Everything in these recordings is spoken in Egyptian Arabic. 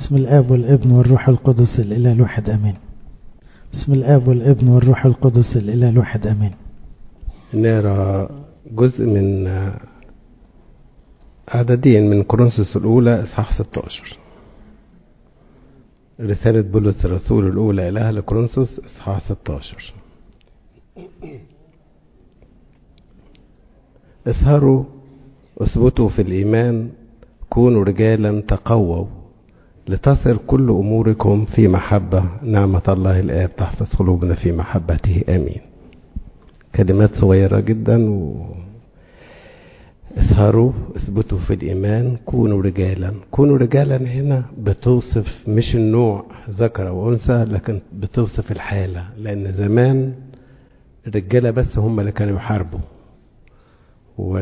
بسم الآب والابن والروح القدس الإله الواحد أمين بسم الآب والابن والروح القدس الإله الواحد أمين نقرا جزء من عددين من كورنثوس الأولى إصحاح 16 رسالة بولس الرسول الأولى إلى أهل كورنثوس إصحاح 16 اسهروا اثبتوا في الإيمان كونوا رجالا تقووا لتصل كل أموركم في محبة نعمة الله الآب تحفظ قلوبنا في محبته آمين كلمات صغيرة جدا و... اسهروا اثبتوا في الإيمان كونوا رجالا كونوا رجالا هنا بتوصف مش النوع ذكر أو أنثى لكن بتوصف الحالة لأن زمان الرجالة بس هم اللي كانوا يحاربوا و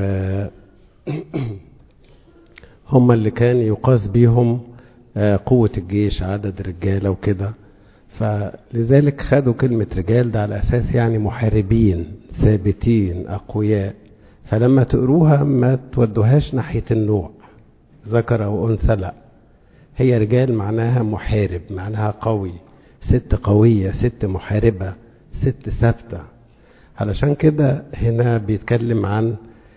هم اللي كان يقاس بيهم قوة الجيش عدد الرجالة وكده فلذلك خدوا كلمة رجال ده على أساس يعني محاربين ثابتين أقوياء فلما تقروها ما تودوهاش ناحية النوع ذكر أو أنثى لا هي رجال معناها محارب معناها قوي ست قوية ست محاربة ست ثابتة علشان كده هنا بيتكلم عن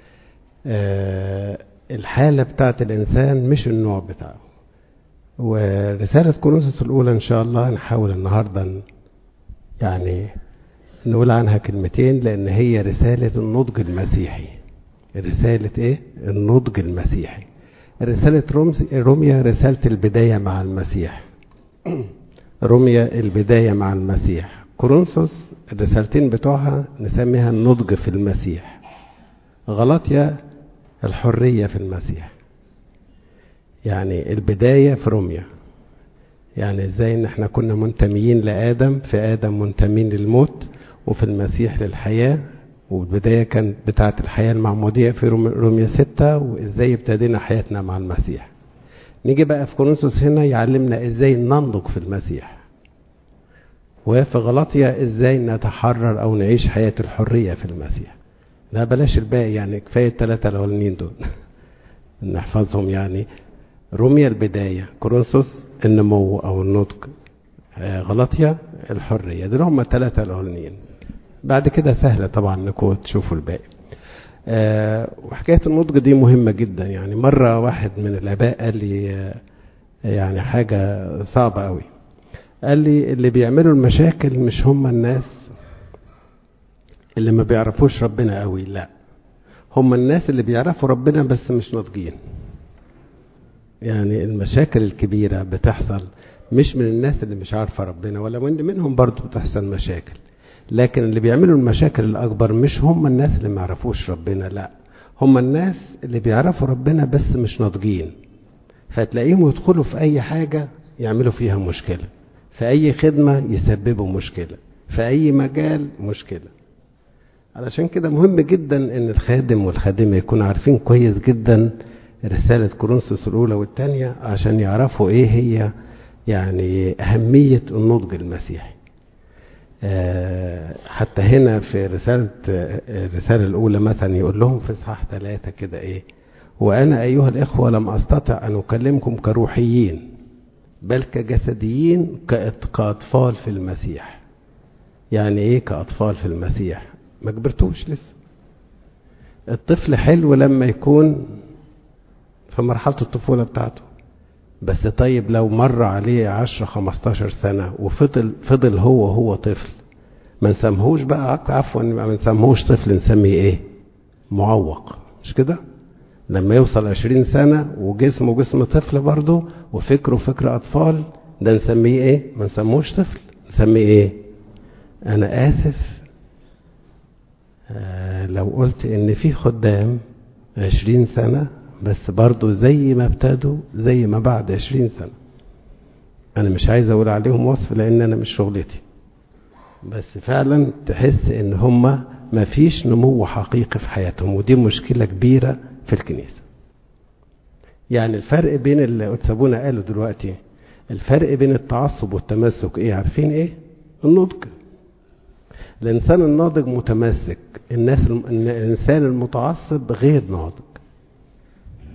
الحالة بتاعت الإنسان مش النوع بتاعه ورسالة كورنثوس الأولى إن شاء الله نحاول النهاردة يعني نقول عنها كلمتين لأن هي رسالة النضج المسيحي رسالة إيه؟ النضج المسيحي رسالة روميا رسالة البداية مع المسيح روميا البداية مع المسيح كورنثوس الرسالتين بتوعها نسميها النضج في المسيح غلطيا الحرية في المسيح يعني البداية في روميا يعني ازاي ان احنا كنا منتميين لآدم في آدم منتمين للموت وفي المسيح للحياة والبداية كانت بتاعة الحياة المعمودية في روميا ستة وازاي ابتدينا حياتنا مع المسيح نيجي بقى في كورنثوس هنا يعلمنا ازاي ننضج في المسيح وفي غلطيا ازاي نتحرر او نعيش حياة الحرية في المسيح لا بلاش الباقي يعني كفاية الثلاثة الأولانيين دول نحفظهم يعني روميا البداية كورنثوس النمو أو النضج غلطيا الحرية دول هم الثلاثة الأولانيين بعد كده سهلة طبعا انكم تشوفوا الباقي أه وحكاية النضج دي مهمة جدا يعني مرة واحد من الآباء قال لي يعني حاجة صعبة قوي قال لي اللي بيعملوا المشاكل مش هم الناس اللي ما بيعرفوش ربنا قوي لا هم الناس اللي بيعرفوا ربنا بس مش ناضجين يعني المشاكل الكبيرة بتحصل مش من الناس اللي مش عارفة ربنا ولا من منهم برضو بتحصل مشاكل لكن اللي بيعملوا المشاكل الأكبر مش هم الناس اللي ما يعرفوش ربنا لا هم الناس اللي بيعرفوا ربنا بس مش ناضجين فتلاقيهم يدخلوا في أي حاجة يعملوا فيها مشكلة في أي خدمة يسببوا مشكلة في أي مجال مشكلة علشان كده مهم جدا ان الخادم والخادمة يكونوا عارفين كويس جدا رسالة كورنثوس الأولى والثانية عشان يعرفوا ايه هي يعني أهمية النضج المسيحي أه حتى هنا في رسالة الرسالة الأولى مثلا يقول لهم في إصحاح ثلاثة كده ايه وأنا أيها الإخوة لم أستطع أن أكلمكم كروحيين بل كجسديين كأطفال في المسيح يعني ايه كأطفال في المسيح ما كبرتوش لسه الطفل حلو لما يكون في مرحلة الطفولة بتاعته بس طيب لو مر عليه عشرة خمستاشر سنة وفضل فضل هو هو طفل ما نسمهوش بقى عفوا ما نسمهوش طفل نسميه ايه معوق مش كده لما يوصل عشرين سنة وجسمه جسم طفل برضه وفكره فكر أطفال ده نسميه ايه ما نسموش طفل نسميه ايه أنا آسف آه لو قلت ان في خدام عشرين سنة بس برضو زي ما ابتدوا زي ما بعد عشرين سنة انا مش عايز اقول عليهم وصف لان انا مش شغلتي بس فعلا تحس ان هما ما فيش نمو حقيقي في حياتهم ودي مشكلة كبيرة في الكنيسة يعني الفرق بين اللي أتسابونا قالوا دلوقتي الفرق بين التعصب والتمسك ايه عارفين ايه النضج الإنسان الناضج متمسك الناس الإنسان المتعصب غير ناضج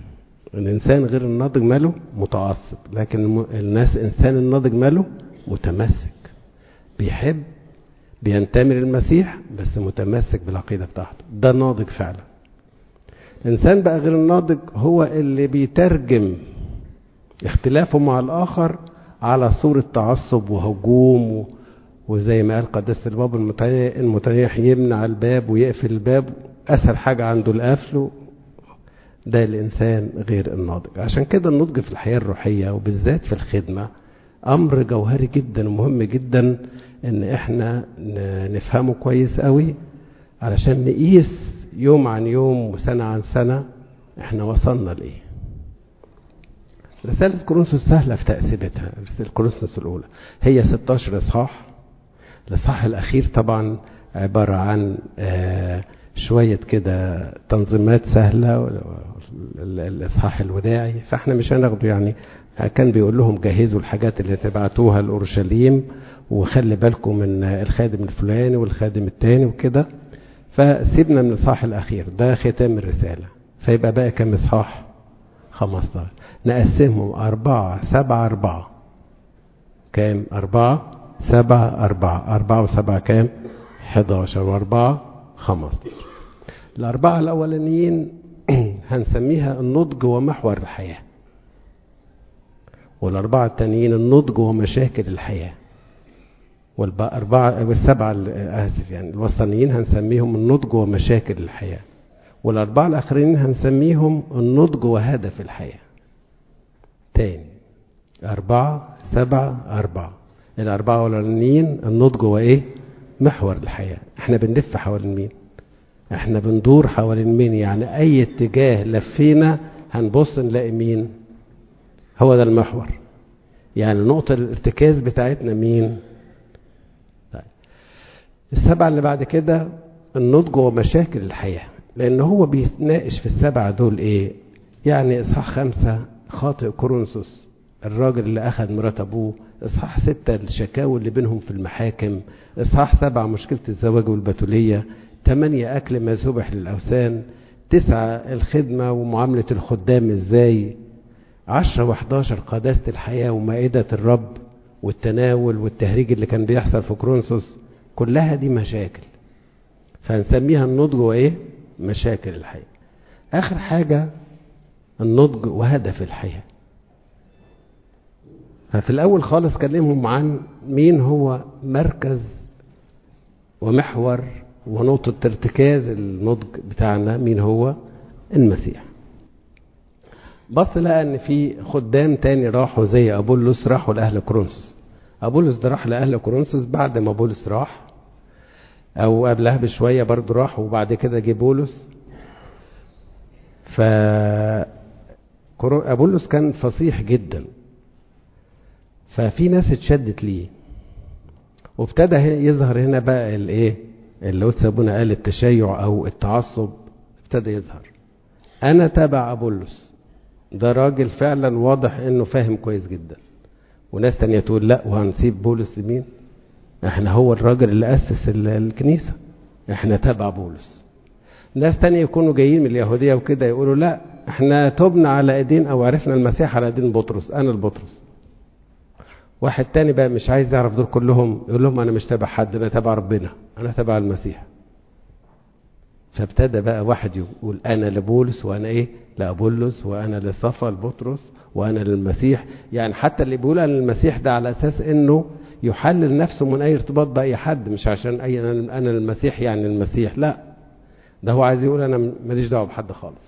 الإنسان غير الناضج ماله متعصب لكن الناس إنسان الناضج ماله متمسك بيحب بينتمي للمسيح بس متمسك بالعقيدة بتاعته ده ناضج فعلا الإنسان بقى غير الناضج هو اللي بيترجم اختلافه مع الآخر على صورة تعصب وهجوم و... وزي ما قال قداسة الباب المتنيح يمنع الباب ويقفل الباب أسهل حاجة عنده القفل ده الإنسان غير الناضج عشان كده النضج في الحياة الروحية وبالذات في الخدمة أمر جوهري جدا ومهم جدا إن إحنا نفهمه كويس قوي علشان نقيس يوم عن يوم وسنة عن سنة إحنا وصلنا لإيه رسالة كورنثوس سهلة في تقسيمتها رسالة كورنثوس الأولى هي 16 إصحاح الإصحاح الأخير طبعا عبارة عن شوية كده تنظيمات سهلة الإصحاح الوداعي فإحنا مش هناخده يعني كان بيقول لهم جهزوا الحاجات اللي تبعتوها لأورشليم وخلي بالكم من الخادم الفلاني والخادم التاني وكده فسيبنا من الإصحاح الأخير ده ختام الرسالة فيبقى بقى كم إصحاح 15 نقسمهم أربعة سبعة أربعة كام أربعة سبعة أربعة أربعة وسبعة كام حداشر وأربعة خمستاشر الأربعة الأولانيين هنسميها النضج ومحور الحياة والأربعة التانيين النضج ومشاكل الحياة والأربعة والسبعة آسف يعني الوسطانيين هنسميهم النضج ومشاكل الحياة والأربعة الآخرين هنسميهم النضج وهدف الحياة تاني أربعة سبعة أربعة الأربعة الأولانيين النضج وإيه محور الحياة احنا بنلف حوالين مين احنا بندور حوالين مين يعني أي اتجاه لفينا هنبص نلاقي مين هو ده المحور يعني نقطة الارتكاز بتاعتنا مين طيب. السبعة اللي بعد كده النضج ومشاكل الحياة لأن هو بيتناقش في السبعة دول إيه يعني إصحاح خمسة خاطئ كورنثوس الراجل اللي أخذ مرات أبوه إصحاح ستة الشكاوي اللي بينهم في المحاكم إصحاح سبعة مشكلة الزواج والبتولية ثمانية أكل ما ذبح للأوثان تسعة الخدمة ومعاملة الخدام إزاي عشرة وحداشر قداسة الحياة ومائدة الرب والتناول والتهريج اللي كان بيحصل في كرونسوس كلها دي مشاكل فهنسميها النضج وإيه مشاكل الحياة آخر حاجة النضج وهدف الحياة ففي الأول خالص كلمهم عن مين هو مركز ومحور ونقطة ارتكاز النضج بتاعنا مين هو المسيح بص لقى ان في خدام تاني راحوا زي ابولس راحوا لاهل كورنثوس ابولس ده راح لاهل كورنثوس بعد ما بولس راح او قبلها بشويه برضه راح وبعد كده جه بولس ف ابولس كان فصيح جدا ففي ناس اتشدت ليه وابتدى يظهر هنا بقى الايه اللي قلت ابونا قال التشيع او التعصب ابتدى يظهر انا تبع ابولس ده راجل فعلا واضح انه فاهم كويس جدا وناس تانية تقول لا وهنسيب بولس لمين احنا هو الراجل اللي اسس الكنيسة احنا تبع بولس ناس تانية يكونوا جايين من اليهودية وكده يقولوا لا احنا تبنا على ايدين او عرفنا المسيح على ايدين بطرس انا البطرس واحد تاني بقى مش عايز يعرف دول كلهم يقول لهم انا مش تبع حد انا تبع ربنا انا تبع المسيح فابتدى بقى واحد يقول انا لبولس وانا ايه لابولس وانا لصفا لبطرس وانا للمسيح يعني حتى اللي بيقول انا للمسيح ده على اساس انه يحلل نفسه من اي ارتباط باي حد مش عشان اي انا انا المسيح يعني المسيح لا ده هو عايز يقول انا ماليش دعوه بحد خالص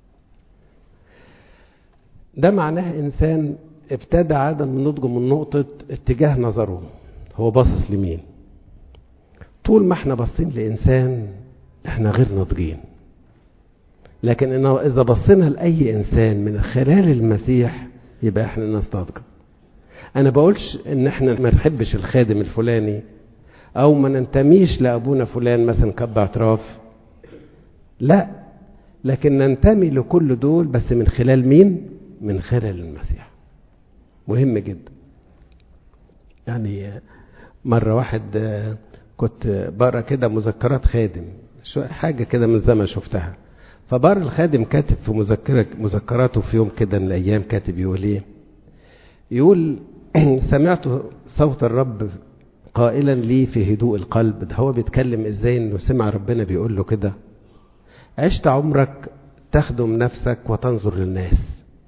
ده معناه انسان ابتدى عدم النضج من نقطة اتجاه نظره هو باصص لمين طول ما احنا باصين لإنسان احنا غير ناضجين لكن إنه إذا بصينا لأي إنسان من خلال المسيح يبقى احنا ناس ناضجة أنا بقولش إن احنا ما نحبش الخادم الفلاني أو ما ننتميش لأبونا فلان مثلا كب اعتراف لا لكن ننتمي لكل دول بس من خلال مين؟ من خلال المسيح مهم جدا يعني مرة واحد كنت بقرا كده مذكرات خادم حاجة كده من زمان شفتها فبار الخادم كاتب في مذكرة مذكراته في يوم كده من الأيام كاتب يقول إيه يقول سمعت صوت الرب قائلا لي في هدوء القلب ده هو بيتكلم ازاي انه سمع ربنا بيقول له كده عشت عمرك تخدم نفسك وتنظر للناس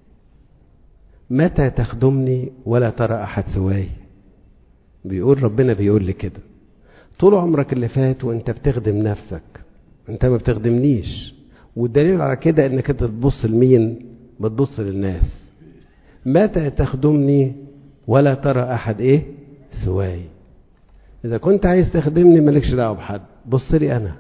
متى تخدمني ولا ترى احد سواي بيقول ربنا بيقول لي كده طول عمرك اللي فات وانت بتخدم نفسك انت ما بتخدمنيش والدليل على كده انك انت بتبص لمين بتبص للناس متى تخدمني ولا ترى احد ايه سواي اذا كنت عايز تخدمني مالكش دعوه بحد بص لي انا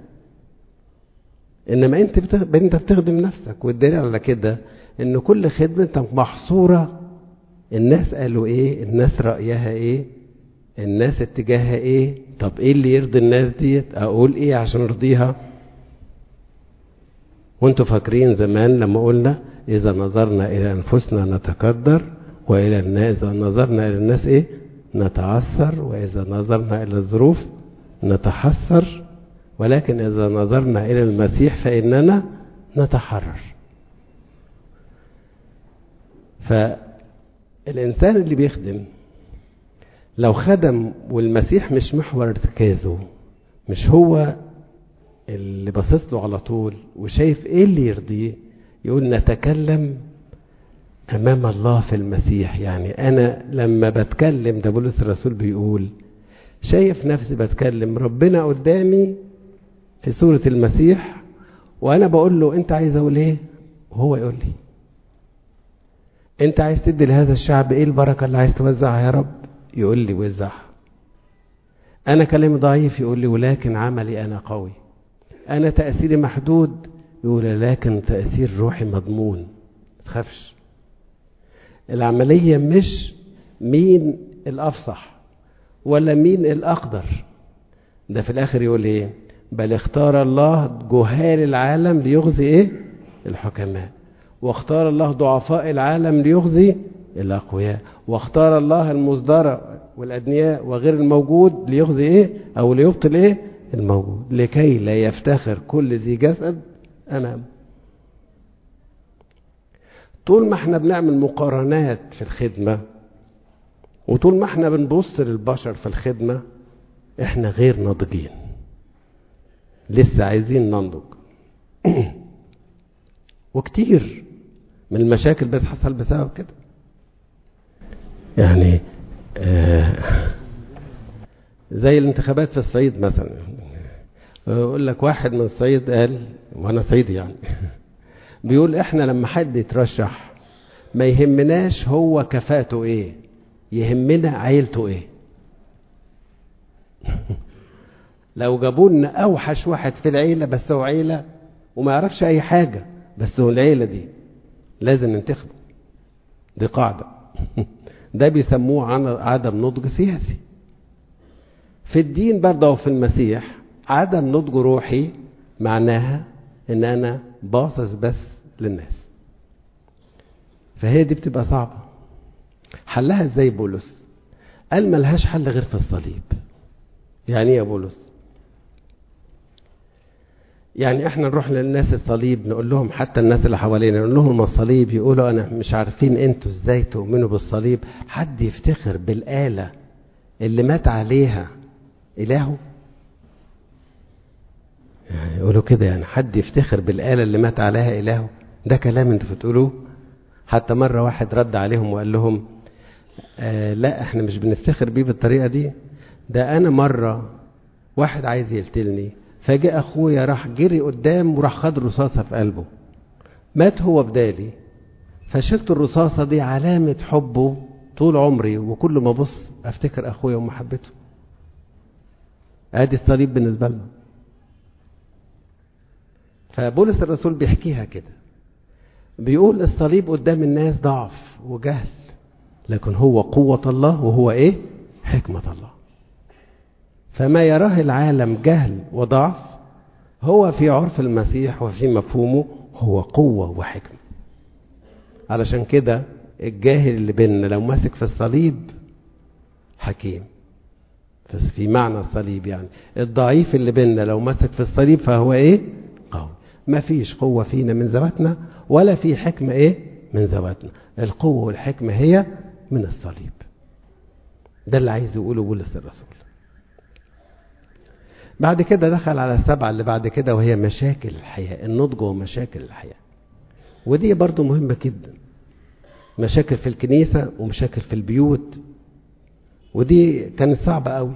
انما انت بتخ... انت بتخدم نفسك والدليل على كده ان كل خدمتك محصوره الناس قالوا ايه الناس رايها ايه الناس اتجاهها ايه طب ايه اللي يرضي الناس ديت اقول ايه عشان ارضيها وانتوا فاكرين زمان لما قلنا اذا نظرنا الى انفسنا نتقدر والى الناس اذا نظرنا الى الناس ايه نتعثر واذا نظرنا الى الظروف نتحسر ولكن اذا نظرنا الى المسيح فاننا نتحرر فالانسان اللي بيخدم لو خدم والمسيح مش محور ارتكازه مش هو اللي باصص له على طول وشايف ايه اللي يرضيه يقول نتكلم امام الله في المسيح يعني انا لما بتكلم ده بولس الرسول بيقول شايف نفسي بتكلم ربنا قدامي في صورة المسيح وانا بقول له انت عايز اقول ايه وهو يقول لي انت عايز تدي لهذا الشعب ايه البركة اللي عايز توزعها يا رب يقول لي وزعها انا كلامي ضعيف يقول لي ولكن عملي انا قوي انا تأثيري محدود يقول لكن تأثير روحي مضمون تخافش العملية مش مين الأفصح ولا مين الأقدر ده في الآخر يقول إيه بل اختار الله جهال العالم ليغزي إيه الحكماء واختار الله ضعفاء العالم ليغزي الأقوياء واختار الله المصدر والأدنياء وغير الموجود ليغزي إيه أو ليبطل إيه الموجود لكي لا يفتخر كل ذي جسد أمامه طول ما احنا بنعمل مقارنات في الخدمة وطول ما احنا بنبص للبشر في الخدمة احنا غير ناضجين لسه عايزين ننضج وكتير من المشاكل بتحصل بسبب كده يعني آه زي الانتخابات في الصعيد مثلا يقول لك واحد من الصعيد قال وانا صعيدي يعني بيقول احنا لما حد يترشح ما يهمناش هو كفاته ايه يهمنا عيلته ايه لو جابوا لنا اوحش واحد في العيله بس هو عيله وما يعرفش اي حاجه بس هو العيله دي لازم ننتخبه دي قاعده ده بيسموه عدم نضج سياسي في الدين برضه وفي المسيح عدم نضج روحي معناها ان انا باصص بس للناس فهي دي بتبقى صعبة حلها ازاي بولس قال ملهاش حل غير في الصليب يعني ايه يا بولس يعني احنا نروح للناس الصليب نقول لهم حتى الناس اللي حوالينا نقول لهم الصليب يقولوا انا مش عارفين انتوا ازاي تؤمنوا بالصليب حد يفتخر بالآلة اللي مات عليها إلهه يعني يقولوا كده يعني حد يفتخر بالآلة اللي مات عليها إلهه ده كلام انتوا بتقولوه حتى مرة واحد رد عليهم وقال لهم آه لا احنا مش بنفتخر بيه بالطريقة دي ده انا مرة واحد عايز يقتلني فجاء اخويا راح جري قدام وراح خد رصاصة في قلبه مات هو بدالي فشلت الرصاصة دي علامة حبه طول عمري وكل ما ابص افتكر اخويا ومحبته ادي الصليب بالنسبة لنا فبولس الرسول بيحكيها كده بيقول الصليب قدام الناس ضعف وجهل لكن هو قوة الله وهو ايه حكمة الله فما يراه العالم جهل وضعف هو في عرف المسيح وفي مفهومه هو قوة وحكمة علشان كده الجاهل اللي بيننا لو ماسك في الصليب حكيم في معنى الصليب يعني الضعيف اللي بيننا لو ماسك في الصليب فهو ايه قوي ما فيش قوة فينا من ذواتنا ولا في حكمة ايه من ذواتنا القوة والحكمة هي من الصليب ده اللي عايز يقوله بولس الرسول بعد كده دخل على السبعة اللي بعد كده وهي مشاكل الحياة النضج ومشاكل الحياة ودي برضو مهمة جدا مشاكل في الكنيسة ومشاكل في البيوت ودي كانت صعبة قوي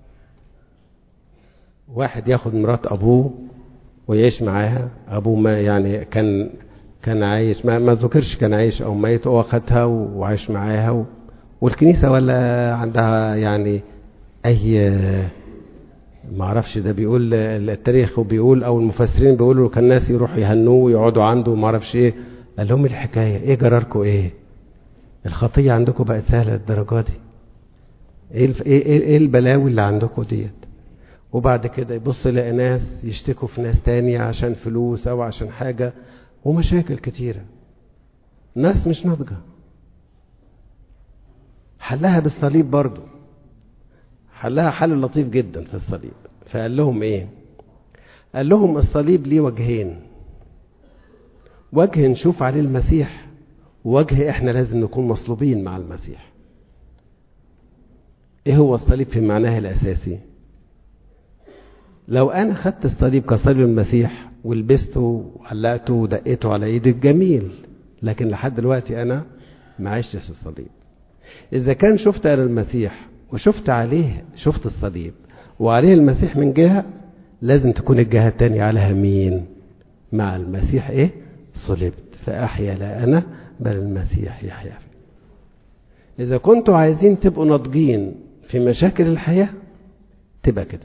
واحد ياخد مرات أبوه ويعيش معاها أبوه ما يعني كان كان عايش ما, ما ذكرش كان عايش أو ميت هو خدها وعايش معاها و والكنيسة ولا عندها يعني أي ما اعرفش ده بيقول التاريخ وبيقول او المفسرين بيقولوا كان الناس يروحوا يهنوه ويقعدوا عنده وما اعرفش ايه قال لهم الحكايه ايه جراركم ايه الخطيه عندكم بقت سهله للدرجه دي ايه الف... ايه ايه البلاوي اللي عندكم ديت وبعد كده يبص يلاقي ناس يشتكوا في ناس تانية عشان فلوس او عشان حاجه ومشاكل كتيره ناس مش ناضجه حلها بالصليب برضه حلها حل لطيف جدا في الصليب فقال لهم ايه قال لهم الصليب ليه وجهين وجه نشوف عليه المسيح ووجه احنا لازم نكون مصلوبين مع المسيح ايه هو الصليب في معناه الاساسي لو انا خدت الصليب كصليب المسيح ولبسته وعلقته ودقيته على ايدي جميل لكن لحد دلوقتي انا ما عشتش الصليب اذا كان شفت انا المسيح وشفت عليه شفت الصليب وعليه المسيح من جهة لازم تكون الجهة التانية عليها مين مع المسيح ايه صلبت فأحيا لا أنا بل المسيح يحيا إذا كنتوا عايزين تبقوا ناضجين في مشاكل الحياة تبقى كده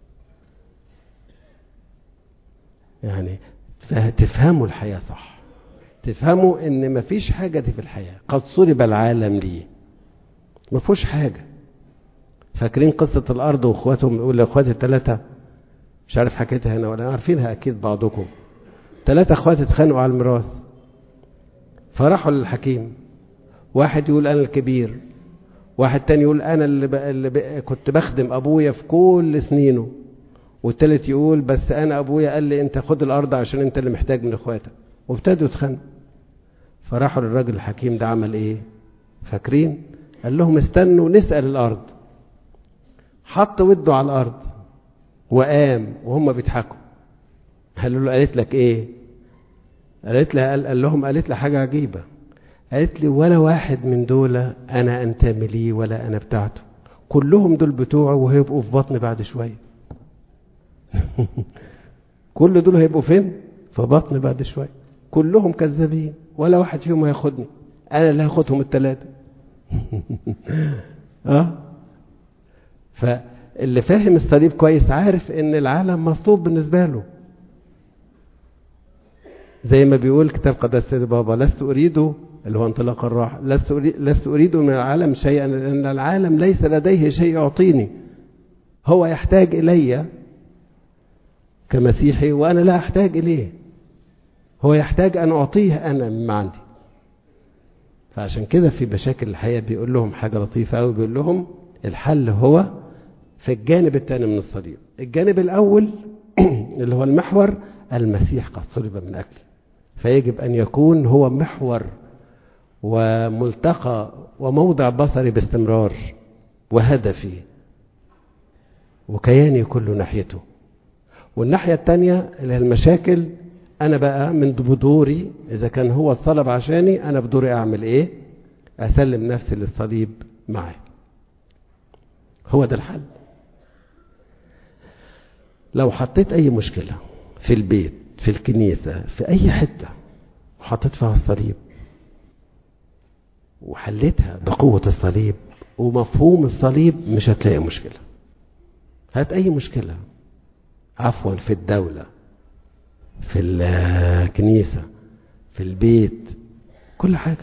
يعني تفهموا الحياة صح تفهموا ان مفيش حاجة دي في الحياة قد صلب العالم ليه مفيش حاجة فاكرين قصة الأرض وإخواتهم يقول لإخواتي الثلاثة مش عارف حكيتها هنا ولا عارفينها أكيد بعضكم ثلاثة إخوات اتخانقوا على الميراث فراحوا للحكيم واحد يقول أنا الكبير واحد تاني يقول أنا اللي, بقى اللي بقى كنت بخدم أبويا في كل سنينه والتالت يقول بس أنا أبويا قال لي أنت خد الأرض عشان أنت اللي محتاج من إخواتك وابتدوا يتخانقوا فراحوا للراجل الحكيم ده عمل إيه فاكرين قال لهم استنوا نسأل الأرض حط وده على الأرض وقام وهم بيضحكوا قالوا له قالت لك ايه قالت لها قال, قال لهم قالت لي حاجة عجيبة قالت لي ولا واحد من دول أنا أنتمي ليه ولا أنا بتاعته كلهم دول بتوعي وهيبقوا في بطني بعد شوية كل دول هيبقوا فين في بطني بعد شوية كلهم كذابين ولا واحد فيهم هياخدني أنا اللي هاخدهم الثلاثة اه فاللي فاهم الصليب كويس عارف ان العالم مصلوب بالنسبة له زي ما بيقول كتاب قداسة بابا لست أريد اللي هو انطلاق الراحة لست أريد, لست أريد من العالم شيئا لأن العالم ليس لديه شيء يعطيني هو يحتاج إلي كمسيحي وأنا لا أحتاج إليه هو يحتاج أن أعطيه أنا مما عندي فعشان كده في مشاكل الحياة بيقول لهم حاجة لطيفة أوي بيقول لهم الحل هو في الجانب الثاني من الصليب الجانب الأول اللي هو المحور المسيح قد صلب من أجلي فيجب أن يكون هو محور وملتقى وموضع بصري باستمرار وهدفي وكياني كله ناحيته والناحية الثانية اللي هي المشاكل أنا بقى من بدوري إذا كان هو الصلب عشاني أنا بدوري أعمل إيه أسلم نفسي للصليب معاه هو ده الحل لو حطيت أي مشكلة في البيت في الكنيسة في أي حتة وحطيت فيها الصليب وحليتها بقوة الصليب ومفهوم الصليب مش هتلاقي مشكلة هات أي مشكلة عفوا في الدولة في الكنيسة في البيت كل حاجة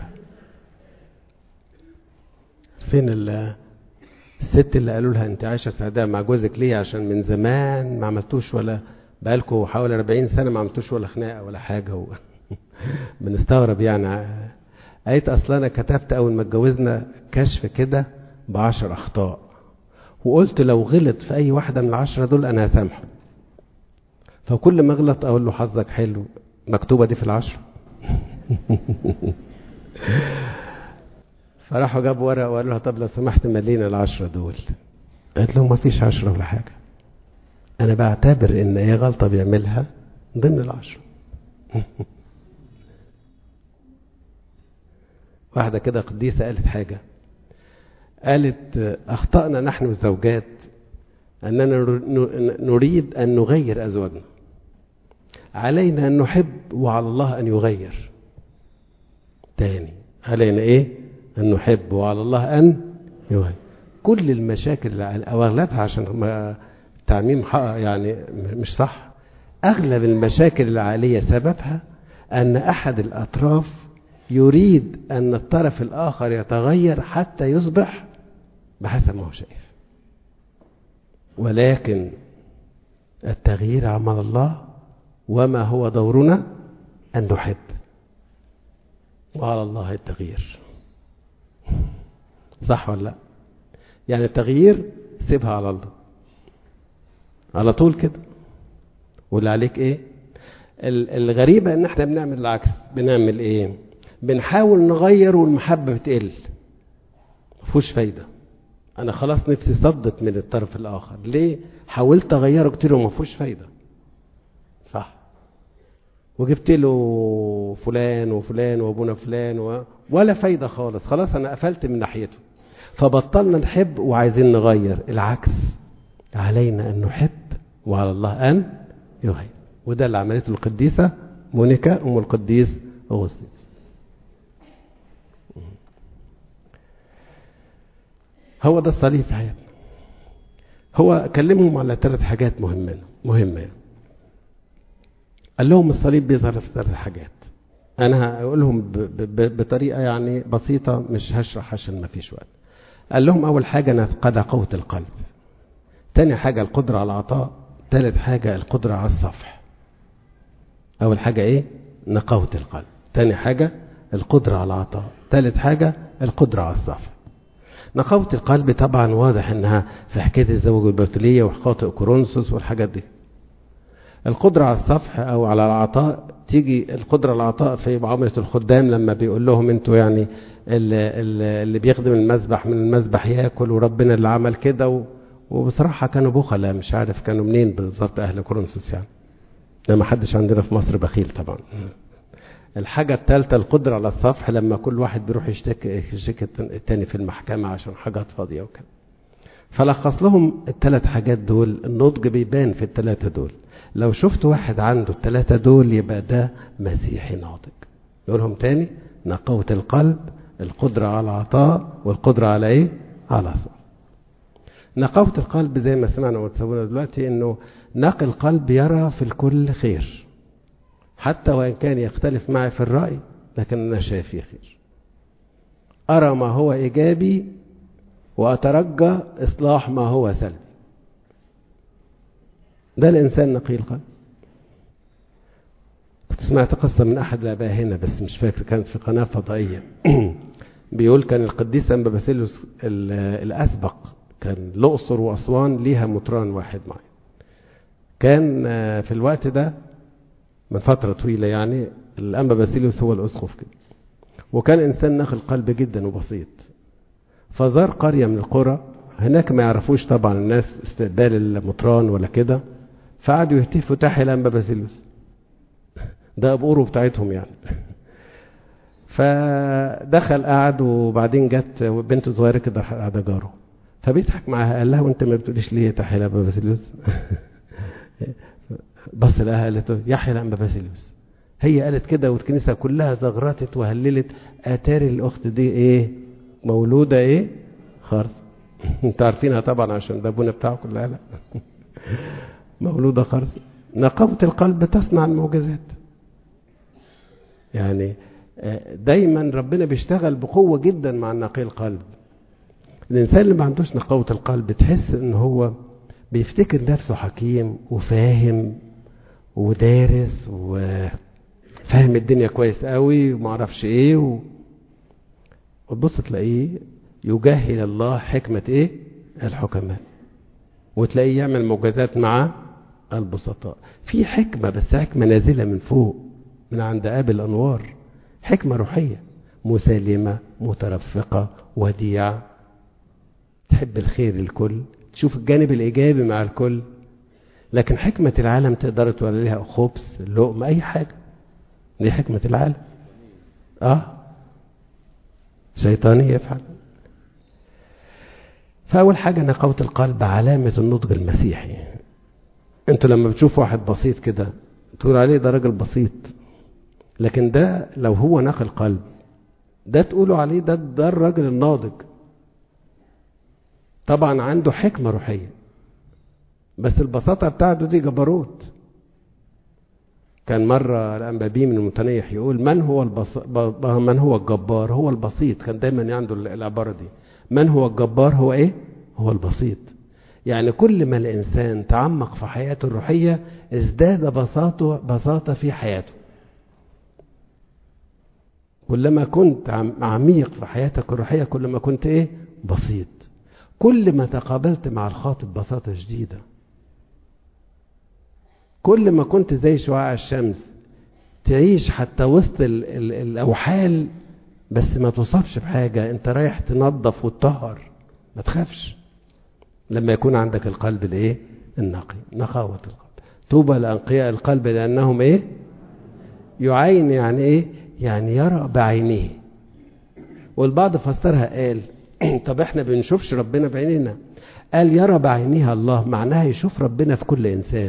فين الست اللي قالوا لها انت عايشة سعداء مع جوزك ليه عشان من زمان ما عملتوش ولا بقالكوا حوالي 40 سنة ما عملتوش ولا خناقة ولا حاجة و... بنستغرب يعني قالت اصل انا كتبت اول ما اتجوزنا كشف كده بعشر اخطاء وقلت لو غلط في اي واحدة من العشرة دول انا هسامحه فكل ما اغلط اقول له حظك حلو مكتوبه دي في العشره فراحوا جابوا ورقه وقالوا لها طب لو سمحت ملينا العشره دول قالت لهم ما فيش عشره ولا حاجه انا بعتبر ان اي غلطه بيعملها ضمن العشره واحده كده قديسه قالت حاجه قالت اخطانا نحن الزوجات اننا نريد ان نغير ازواجنا علينا ان نحب وعلى الله ان يغير تاني علينا ايه ان نحب وعلى الله ان يغير كل المشاكل او اغلبها عشان ما تعميم يعني مش صح اغلب المشاكل العاليه سببها ان احد الاطراف يريد ان الطرف الاخر يتغير حتى يصبح بحسب ما هو شايف ولكن التغيير عمل الله وما هو دورنا ان نحب وعلى الله التغيير صح ولا لا يعني التغيير سيبها على الله على طول كده واللي عليك ايه الغريبة ان احنا بنعمل العكس بنعمل ايه بنحاول نغير والمحبة بتقل مفيهوش فايدة انا خلاص نفسي صدت من الطرف الاخر ليه حاولت اغيره كتير ومفيهوش فايدة صح وجبت له فلان وفلان وابونا فلان و... ولا فايدة خالص خلاص انا قفلت من ناحيته فبطلنا نحب وعايزين نغير العكس علينا ان نحب وعلى الله ان يغير وده اللي عملته القديسة مونيكا ام القديس اغسطينوس هو ده الصليب في حياتنا هو كلمهم على ثلاث حاجات مهمة مهمة يعني. قال لهم الصليب بيظهر في ثلاث حاجات انا هقولهم بطريقه يعني بسيطه مش هشرح عشان ما فيش وقت قال لهم اول حاجه نفقد قوه القلب تاني حاجه القدره على العطاء ثالث حاجه القدره على الصفح اول حاجه ايه نقاوه القلب تاني حاجه القدره على العطاء ثالث حاجه القدره على الصفح نقاوة القلب طبعا واضح انها في حكايه الزوج والبتوليه وخاطئ كورنثوس والحاجات دي القدرة على الصفح أو على العطاء تيجي القدرة على العطاء في معاملة الخدام لما بيقول لهم أنتوا يعني اللي, اللي بيخدم المسبح من المسبح ياكل وربنا اللي عمل كده وبصراحة كانوا بخلة مش عارف كانوا منين بالظبط أهل كورنثوس يعني ده ما حدش عندنا في مصر بخيل طبعا الحاجة الثالثة القدرة على الصفح لما كل واحد بيروح يشتكي يشتكي التاني في المحكمة عشان حاجات فاضية وكده فلخص لهم الثلاث حاجات دول النضج بيبان في الثلاثة دول لو شفت واحد عنده الثلاثة دول يبقى ده مسيحي ناضج نقولهم تاني نقاوة القلب القدرة على العطاء والقدرة على ايه على الصبر نقاوة القلب زي ما سمعنا وتسوينا دلوقتي انه نقي القلب يرى في الكل خير حتى وان كان يختلف معي في الرأي لكن انا شايف فيه خير ارى ما هو ايجابي واترجى اصلاح ما هو سلبي ده الإنسان نقي القلب كنت سمعت قصة من أحد الآباء هنا بس مش فاكر كانت في قناة فضائية بيقول كان القديس أنبا باسيلوس الأسبق كان الأقصر وأسوان ليها مطران واحد معي كان في الوقت ده من فترة طويلة يعني الأنبا باسيلوس هو الأسقف كده وكان إنسان نقي القلب جدا وبسيط فزار قرية من القرى هناك ما يعرفوش طبعا الناس استقبال المطران ولا كده فقعدوا يهتفوا تحيا الانبا باسيلوس ده ابقوره بتاعتهم يعني فدخل قعد وبعدين جت بنت صغيره كده قاعده جاره فبيضحك معاها قال لها وانت ما بتقوليش ليه تحيا الانبا باسيلوس بص لها قالت له يحيى الانبا باسيلوس هي قالت كده والكنيسه كلها زغرتت وهللت اتاري الاخت دي ايه مولوده ايه خرص انتوا عارفينها طبعا عشان ده ابونا بتاعكم لا لا مولودة خرص نقاوة القلب تصنع المعجزات يعني دايما ربنا بيشتغل بقوة جدا مع نقي القلب الإنسان اللي ما عندوش نقاوة القلب تحس إن هو بيفتكر نفسه حكيم وفاهم ودارس وفاهم الدنيا كويس قوي ومعرفش ايه و... وتبص تلاقيه يجهل الله حكمة ايه الحكماء وتلاقيه يعمل معجزات مع البسطاء في حكمة بس حكمة نازلة من فوق من عند أب الأنوار حكمة روحية مسالمة مترفقة وديعة تحب الخير الكل تشوف الجانب الإيجابي مع الكل لكن حكمة العالم تقدر تولي لها خبز لقمة أي حاجة دي حكمة العالم آه شيطانية يفعل فأول حاجة نقاوة القلب علامة النضج المسيحي انتوا لما بتشوفوا واحد بسيط كده تقول عليه ده راجل بسيط لكن ده لو هو نقي القلب ده تقولوا عليه ده ده الراجل الناضج طبعا عنده حكمة روحية بس البساطة بتاعته دي جبروت كان مرة الأنبابي من المتنيح يقول من هو البص... من هو الجبار هو البسيط كان دايما عنده العبارة دي من هو الجبار هو ايه هو البسيط يعني كل ما الإنسان تعمق في حياته الروحية ازداد بساطة بساطة في حياته كلما كنت عميق في حياتك الروحية كل ما كنت ايه بسيط كل ما تقابلت مع الخاطب بساطة شديدة كل ما كنت زي شعاع الشمس تعيش حتى وسط ال ال الأوحال بس ما تصابش بحاجة انت رايح تنظف وتطهر ما تخافش لما يكون عندك القلب الايه النقي نقاوة القلب طوبى لأنقياء القلب لأنهم ايه يعين يعني ايه يعني يرى بعينيه والبعض فسرها قال طب احنا بنشوفش ربنا بعينينا قال يرى بعينيها الله معناها يشوف ربنا في كل انسان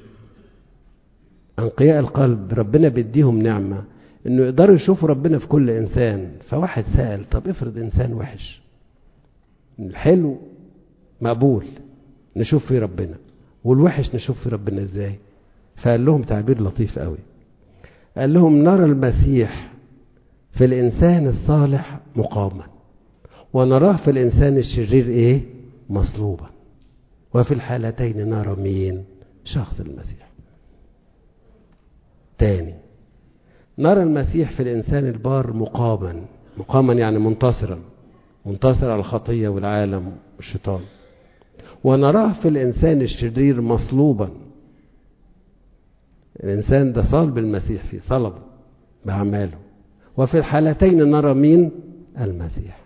انقياء القلب ربنا بيديهم نعمة انه يقدروا يشوفوا ربنا في كل انسان فواحد سأل طب افرض انسان وحش الحلو مقبول نشوف فيه ربنا والوحش نشوف فيه ربنا ازاي فقال لهم تعبير لطيف قوي قال لهم نرى المسيح في الإنسان الصالح مقاما ونراه في الإنسان الشرير إيه مصلوبا وفي الحالتين نرى مين شخص المسيح تاني نرى المسيح في الإنسان البار مقاما مقاما يعني منتصرا منتصر على الخطية والعالم والشيطان ونراه في الإنسان الشرير مصلوبا الإنسان ده صلب المسيح فيه صلب بأعماله وفي الحالتين نرى مين المسيح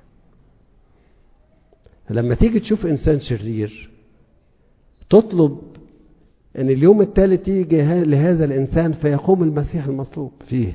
لما تيجي تشوف إنسان شرير تطلب أن اليوم الثالث يجي لهذا الإنسان فيقوم المسيح المصلوب فيه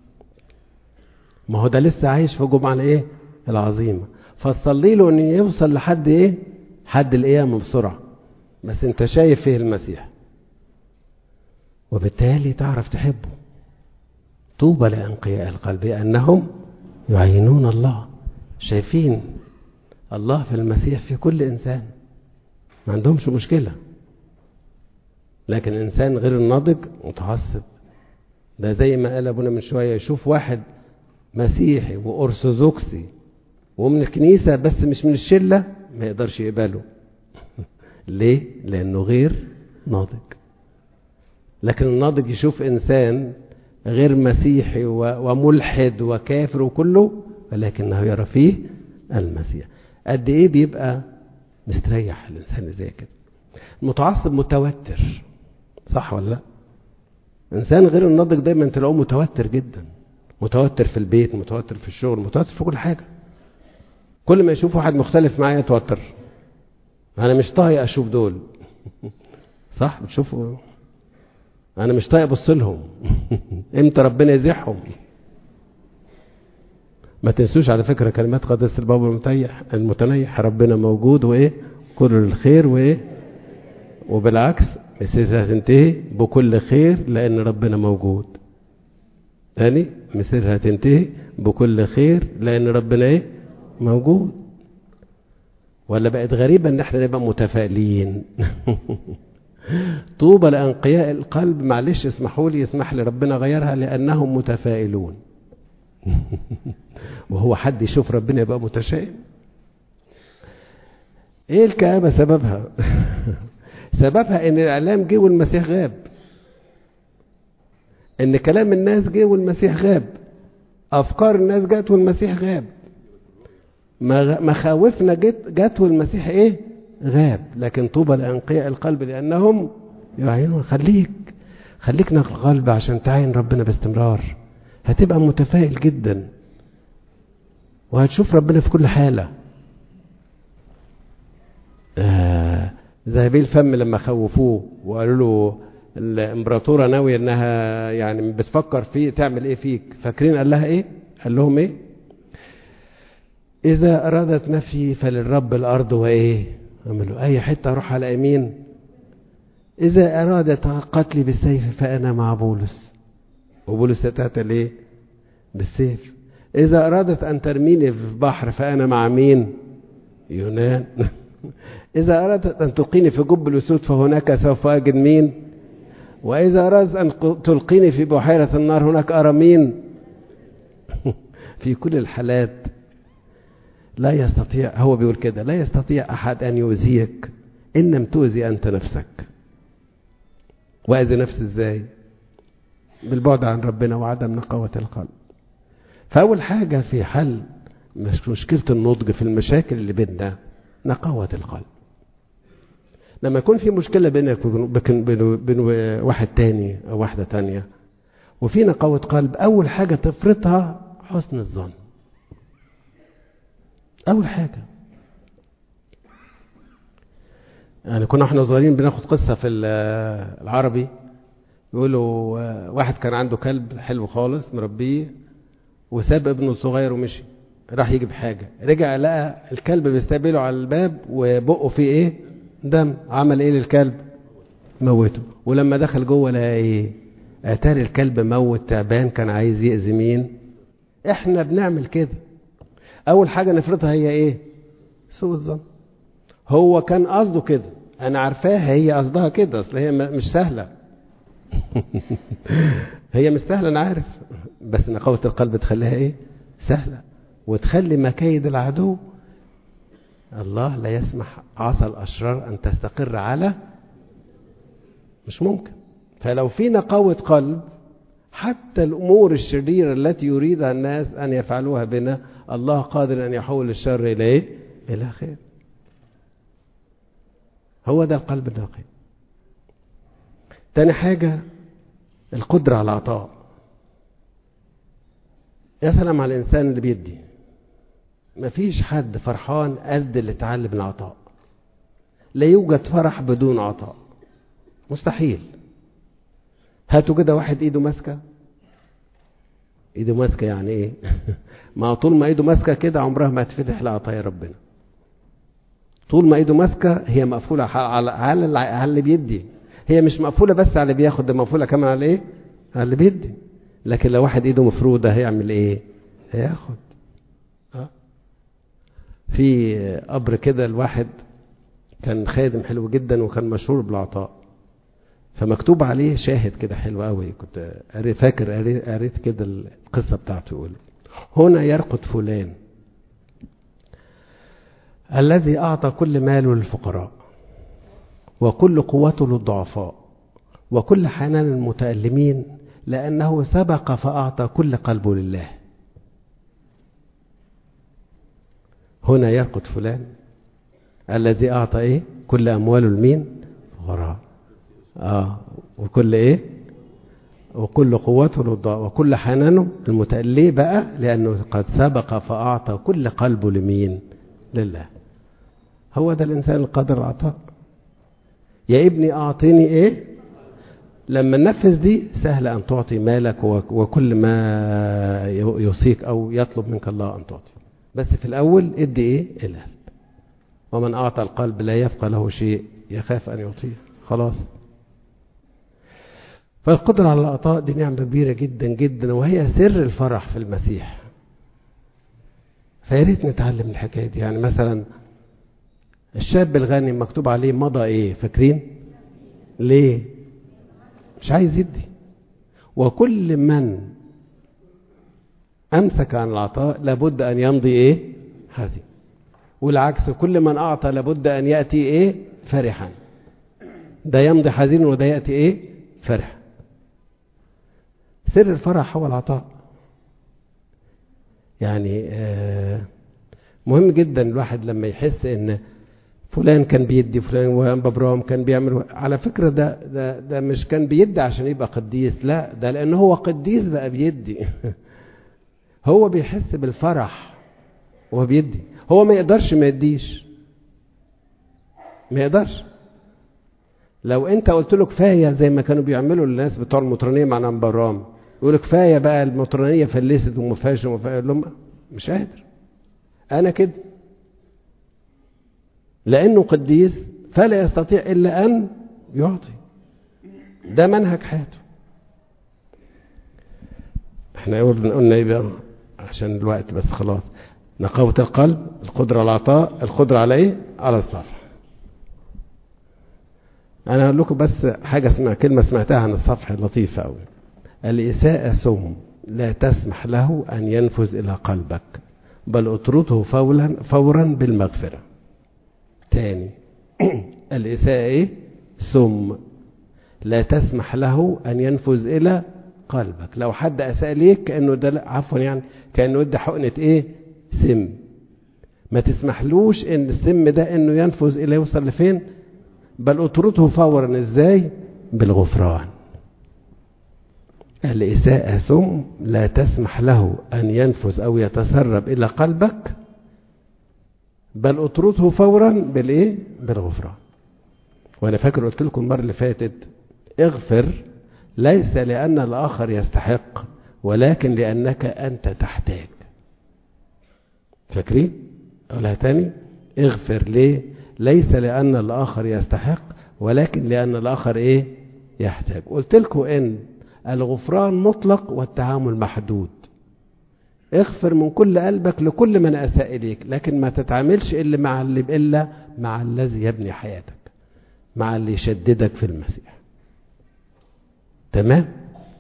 ما هو ده لسه عايش في الجمعة الإيه العظيمة فتصلي له أن يوصل لحد إيه حد القيامة بسرعة بس أنت شايف فيه المسيح وبالتالي تعرف تحبه طوبى لأنقياء القلب أنهم يعينون الله شايفين الله في المسيح في كل إنسان ما عندهمش مشكلة لكن الإنسان غير الناضج متعصب ده زي ما قال أبونا من شوية يشوف واحد مسيحي وأرثوذكسي ومن الكنيسة بس مش من الشلة ما يقدرش يقبله ليه؟ لأنه غير ناضج لكن الناضج يشوف إنسان غير مسيحي وملحد وكافر وكله ولكنه يرى فيه المسيح قد إيه بيبقى مستريح الإنسان زي كده المتعصب متوتر صح ولا لا إنسان غير الناضج دايما تلاقوه متوتر جدا متوتر في البيت متوتر في الشغل متوتر في كل حاجة كل ما يشوف واحد مختلف معايا يتوتر أنا مش طايق أشوف دول صح بتشوفوا انا مش طايق ابص لهم امتى ربنا يزيحهم ما تنسوش على فكره كلمات قداسه البابا المتيح المتنيح ربنا موجود وايه كل الخير وايه وبالعكس مسيرتها هتنتهي بكل خير لان ربنا موجود تاني مسيرتها هتنتهي بكل خير لان ربنا ايه موجود ولا بقت غريبه ان احنا نبقى متفائلين طوبى لأنقياء القلب معلش اسمحوا لي يسمح لي ربنا غيرها لأنهم متفائلون وهو حد يشوف ربنا يبقى متشائم ايه الكآبة سببها سببها ان الاعلام جه والمسيح غاب ان كلام الناس جه والمسيح غاب افكار الناس جت والمسيح غاب مخاوفنا جت جت والمسيح ايه غاب لكن طوبى لأنقياء القلب لأنهم يعينون خليك خليك نقل قلب عشان تعين ربنا باستمرار هتبقى متفائل جدا وهتشوف ربنا في كل حالة آه ذهبي الفم لما خوفوه وقالوا له الامبراطورة ناوية انها يعني بتفكر في تعمل ايه فيك فاكرين قال لها ايه قال لهم ايه اذا ارادت نفي فللرب الارض وايه عملوا اي حتة اروح على يمين اذا ارادت قتلي بالسيف فانا مع بولس وبولس تقتل ايه بالسيف اذا ارادت ان ترميني في البحر فانا مع مين يونان إذا أردت أن تلقيني في جب الأسود فهناك سوف أجد مين وإذا أردت أن تلقيني في بحيرة النار هناك أرى مين في كل الحالات لا يستطيع هو بيقول كده لا يستطيع أحد أن يؤذيك إن لم تؤذي أنت نفسك وأذي نفسي إزاي بالبعد عن ربنا وعدم نقاوة القلب فأول حاجة في حل مشكلة النضج في المشاكل اللي بيننا نقاوة القلب لما يكون في مشكلة بينك وبين بين واحد تاني أو واحدة تانية وفي نقاوة قلب أول حاجة تفرطها حسن الظن أول حاجة يعني كنا احنا صغيرين بناخد قصة في العربي يقولوا واحد كان عنده كلب حلو خالص مربيه وساب ابنه الصغير ومشي راح يجيب حاجة رجع لقى الكلب بيستقبله على الباب وبقه فيه ايه دم عمل ايه للكلب موته ولما دخل جوه لقى ايه اتاري الكلب موت تعبان كان عايز يأذي مين احنا بنعمل كده اول حاجة نفرضها هي ايه سوء الظن هو كان قصده كده انا عارفاها هي قصدها كده اصل هي مش سهلة هي مش سهلة انا عارف بس نقاوة القلب تخليها ايه سهلة وتخلي مكايد العدو الله لا يسمح عصا الأشرار أن تستقر على مش ممكن فلو في نقاوة قلب حتى الأمور الشريرة التي يريدها الناس أن يفعلوها بنا الله قادر أن يحول الشر إلى إيه؟ إلى خير هو ده القلب النقي تاني حاجة القدرة على العطاء يا سلام على الإنسان اللي بيدي مفيش حد فرحان قد اللي اتعلم العطاء لا يوجد فرح بدون عطاء مستحيل هاتوا كده واحد ايده ماسكه ايده ماسكه يعني ايه ما طول ما ايده ماسكه كده عمرها ما هتفتح لعطايا ربنا طول ما ايده ماسكه هي مقفوله على على على اللي بيدي هي مش مقفوله بس على اللي بياخد ده مقفوله كمان على ايه على اللي بيدي لكن لو واحد ايده مفروده هيعمل ايه هياخد أه؟ في قبر كده الواحد كان خادم حلو جدا وكان مشهور بالعطاء فمكتوب عليه شاهد كده حلو قوي كنت قريت فاكر قريت, قريت كده القصه بتاعته يقول هنا يرقد فلان الذي اعطى كل ماله للفقراء وكل قوته للضعفاء وكل حنان المتألمين لأنه سبق فأعطى كل قلبه لله هنا يرقد فلان الذي أعطى إيه كل أمواله لمين فقراء آه وكل إيه وكل قوته للضعف وكل حنانه المتألي بقى لأنه قد سبق فأعطى كل قلبه لمين لله هو ده الإنسان القادر العطاء يا ابني أعطيني إيه لما ننفذ دي سهل أن تعطي مالك وكل ما يوصيك أو يطلب منك الله أن تعطي بس في الأول ادي إيه القلب ومن أعطى القلب لا يبقى له شيء يخاف أن يعطيه خلاص فالقدرة على العطاء دي نعمة كبيرة جدا جدا وهي سر الفرح في المسيح فياريت نتعلم الحكاية دي يعني مثلا الشاب الغني مكتوب عليه مضى ايه فاكرين ليه مش عايز يدي وكل من امسك عن العطاء لابد ان يمضي ايه هذه والعكس كل من اعطى لابد ان ياتي ايه فرحا ده يمضي حزين وده ياتي ايه فرح سر الفرح هو العطاء يعني آه مهم جدا الواحد لما يحس ان فلان كان بيدي فلان وبابرام كان بيعمل على فكرة ده, ده, ده مش كان بيدي عشان يبقى قديس لا ده لأن هو قديس بقى بيدي هو بيحس بالفرح وهو بيدي هو ما يقدرش ما يديش ما يقدرش لو انت قلت له كفايه زي ما كانوا بيعملوا الناس بتوع المطرانيه مع نمبرام يقول كفايه بقى المطرانيه فلست وما فيهاش وما فيهاش لهم مش قادر انا كده لانه قديس فلا يستطيع الا ان يعطي ده منهج حياته احنا قلنا ايه بقى عشان الوقت بس خلاص نقاوة القلب القدرة على العطاء القدرة على ايه على الصفح انا اقول لكم بس حاجة اسمع كلمة سمعتها عن الصفح لطيفة قوي الإساءة سم لا تسمح له أن ينفذ إلى قلبك بل اطرده فورا فورا بالمغفرة تاني الإساءة إيه؟ سم لا تسمح له أن ينفذ إلى قلبك لو حد أساء ليك كأنه ده عفوا يعني كأنه ادى حقنة إيه؟ سم ما تسمحلوش ان السم ده انه ينفذ الى يوصل لفين بل اطرده فورا ازاي بالغفران الإساءة سم لا تسمح له أن ينفذ أو يتسرب إلى قلبك بل اطرده فورا بالإيه؟ بالغفران وأنا فاكر قلت لكم المرة اللي فاتت اغفر ليس لأن الآخر يستحق ولكن لأنك أنت تحتاج فاكرين أقولها تاني اغفر ليه ليس لأن الآخر يستحق ولكن لأن الآخر إيه يحتاج قلت لكم إن الغفران مطلق والتعامل محدود اغفر من كل قلبك لكل من أساء إليك لكن ما تتعاملش إلا مع اللي إلا مع الذي يبني حياتك مع اللي يشددك في المسيح تمام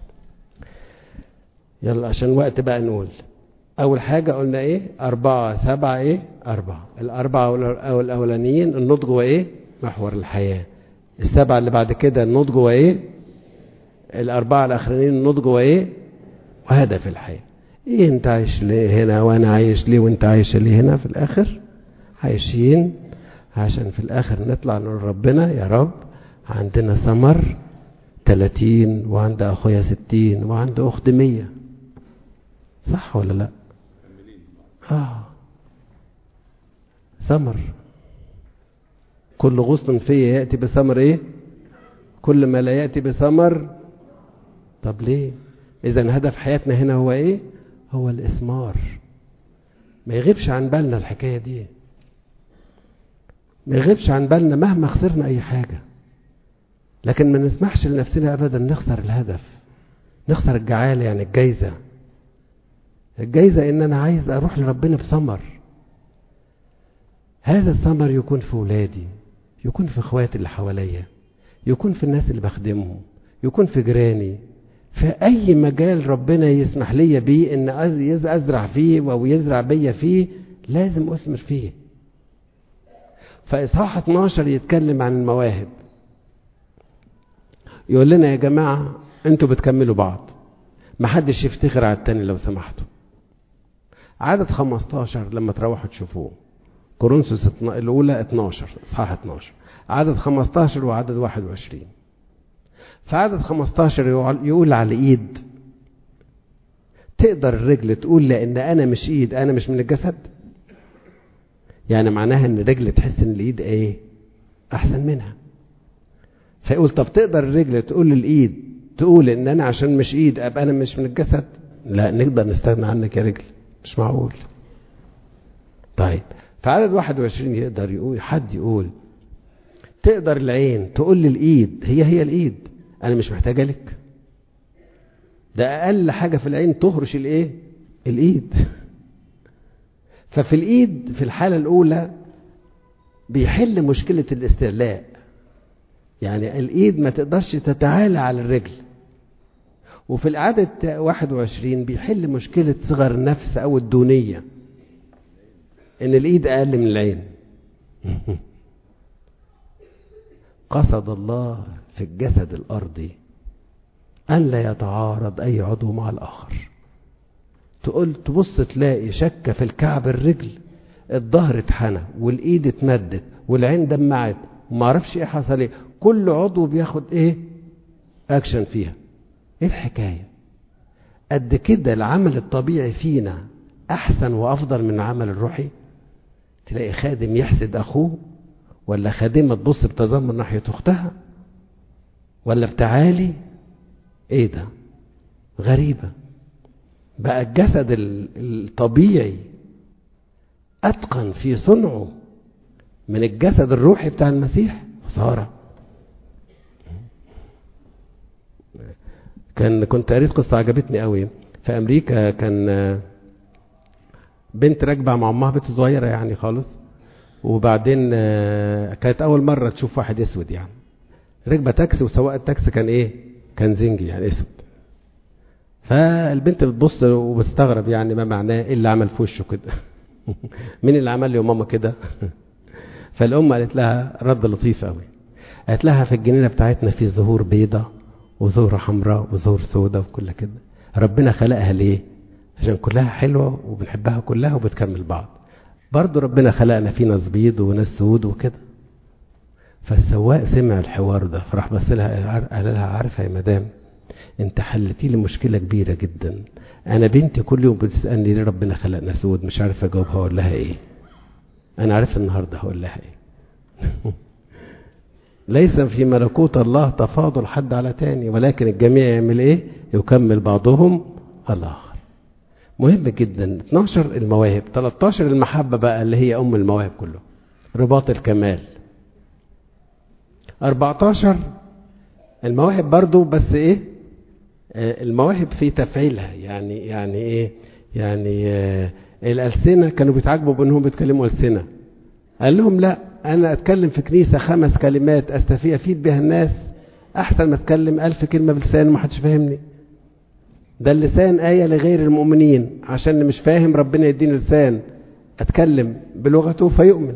يلا عشان وقت بقى نقول أول حاجة قلنا إيه أربعة سبعة إيه أربعة الأربعة أو الأولانيين النضج هو إيه محور الحياة السبعة اللي بعد كده النضج هو إيه الأربعة الأخرانيين النضج هو إيه وهدف الحياة إيه أنت عايش ليه هنا وأنا عايش ليه وأنت عايش ليه هنا في الآخر عايشين عشان في الآخر نطلع نقول ربنا يا رب عندنا ثمر تلاتين وعند أخويا ستين وعند أخت مية صح ولا لا آه ثمر كل غصن فيه يأتي بثمر إيه كل ما لا يأتي بثمر طب ليه إذا هدف حياتنا هنا هو إيه هو الإثمار ما يغيبش عن بالنا الحكاية دي ما يغيبش عن بالنا مهما خسرنا أي حاجة لكن ما نسمحش لنفسنا أبدا نخسر الهدف نخسر الجعالة يعني الجايزة الجايزة إن أنا عايز أروح لربنا في ثمر هذا الثمر يكون في ولادي يكون في اخواتي اللي حواليا يكون في الناس اللي بخدمهم يكون في جيراني في أي مجال ربنا يسمح لي بيه إن أزرع فيه أو يزرع بيا فيه لازم أثمر فيه فإصحاح 12 يتكلم عن المواهب يقول لنا يا جماعة أنتوا بتكملوا بعض محدش يفتخر على التاني لو سمحتوا عدد 15 لما تروحوا تشوفوه كورنثوس الأولى 12 إصحاح 12 عدد 15 وعدد 21 في عدد 15 يقول على الإيد تقدر الرجل تقول لأن أنا مش إيد أنا مش من الجسد يعني معناها إن الرجل تحس إن الإيد إيه أحسن منها فيقول طب تقدر الرجل تقول للإيد تقول إن أنا عشان مش إيد أبقى أنا مش من الجسد لا نقدر نستغنى عنك يا رجل مش معقول طيب في عدد 21 يقدر يقول حد يقول تقدر العين تقول للإيد هي هي الإيد أنا مش محتاجة لك ده أقل حاجة في العين تهرش الإيه الإيد ففي الإيد في الحالة الأولى بيحل مشكلة الاستعلاء يعني الإيد ما تقدرش تتعالى على الرجل وفي العدد 21 بيحل مشكلة صغر النفس أو الدونية إن الإيد أقل من العين قصد الله في الجسد الأرضي أن لا يتعارض أي عضو مع الآخر تقول تبص تلاقي شكة في الكعب الرجل الظهر اتحنى والإيد اتمدت والعين دمعت وما اعرفش ايه حصل ايه كل عضو بياخد ايه اكشن فيها ايه الحكايه قد كده العمل الطبيعي فينا احسن وافضل من العمل الروحي تلاقي خادم يحسد اخوه ولا خادمه تبص بتذمر ناحيه اختها ولا بتعالي ايه ده غريبه بقى الجسد الطبيعي اتقن في صنعه من الجسد الروحي بتاع المسيح خساره كان كنت قريت قصه عجبتني قوي في امريكا كان بنت راكبه مع امها بنت صغيره يعني خالص وبعدين كانت اول مره تشوف واحد اسود يعني ركبه تاكسي وسواق التاكسي كان ايه كان زنجي يعني اسود فالبنت بتبص وبتستغرب يعني ما معناه ايه اللي عمل في وشه كده مين اللي عمل لي وماما كده فالام قالت لها رد لطيف قوي قالت لها في الجنينه بتاعتنا في زهور بيضة وزهور حمراء وزهور سوداء وكل كده ربنا خلقها ليه عشان كلها حلوه وبنحبها كلها وبتكمل بعض برضه ربنا خلقنا في ناس بيض وناس سود وكده فالسواق سمع الحوار ده فراح بص لها قال لها عارفه يا مدام انت حلتي لي مشكله كبيره جدا انا بنتي كل يوم بتسالني ليه ربنا خلقنا سود مش عارف اجاوبها اقول لها ايه انا عارف النهارده هقول لها ايه ليس في ملكوت الله تفاضل حد على تاني ولكن الجميع يعمل ايه يكمل بعضهم الاخر مهم جدا 12 المواهب 13 المحبه بقى اللي هي ام المواهب كله رباط الكمال 14 المواهب برضو بس ايه آه المواهب في تفعيلها يعني يعني ايه يعني آه الألسنة كانوا بيتعجبوا بأنهم بيتكلموا ألسنة قال لهم لا أنا أتكلم في كنيسة خمس كلمات أستفيد أفيد بها الناس أحسن ما أتكلم ألف كلمة بلسان ومحدش فاهمني ده اللسان آية لغير المؤمنين عشان اللي مش فاهم ربنا يديني لسان أتكلم بلغته فيؤمن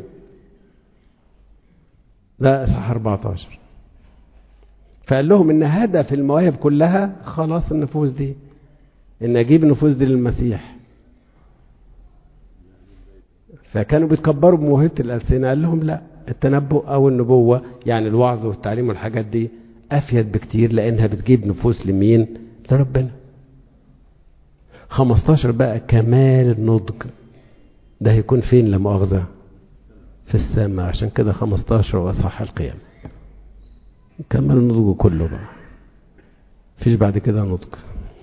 ده إصحاح 14 فقال لهم ان هدف المواهب كلها خلاص النفوس دي ان اجيب النفوس دي للمسيح فكانوا بيتكبروا بموهبه الالسنه قال لهم لا التنبؤ او النبوه يعني الوعظ والتعليم والحاجات دي افيد بكتير لانها بتجيب نفوس لمين لربنا 15 بقى كمال النضج ده هيكون فين لا مؤاخذه في السماء عشان كده 15 واصحاح القيامه كمل النضج كله بقى مفيش بعد كده نضج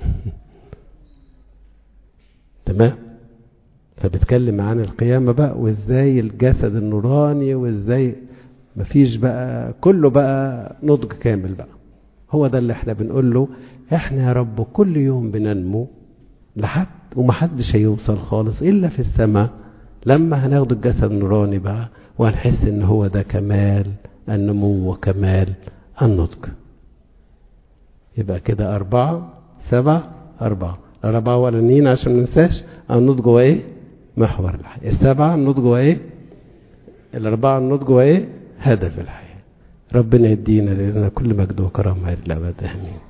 تمام فبتكلم عن القيامة بقى وازاي الجسد النوراني وازاي مفيش بقى كله بقى نضج كامل بقى هو ده اللي احنا بنقول له احنا يا رب كل يوم بننمو لحد ومحدش هيوصل خالص الا في السماء لما هناخد الجسد النوراني بقى وهنحس ان هو ده كمال النمو وكمال النضج يبقى كده أربعة سبعة أربعة الأربعة أولانيين عشان ما ننساش النضج هو إيه؟ محور الحياة السبعة النضج هو إيه؟ الأربعة النضج هو إيه؟ هدف الحياة ربنا يدينا لنا كل مجد وكرامة إلى الأبد آمين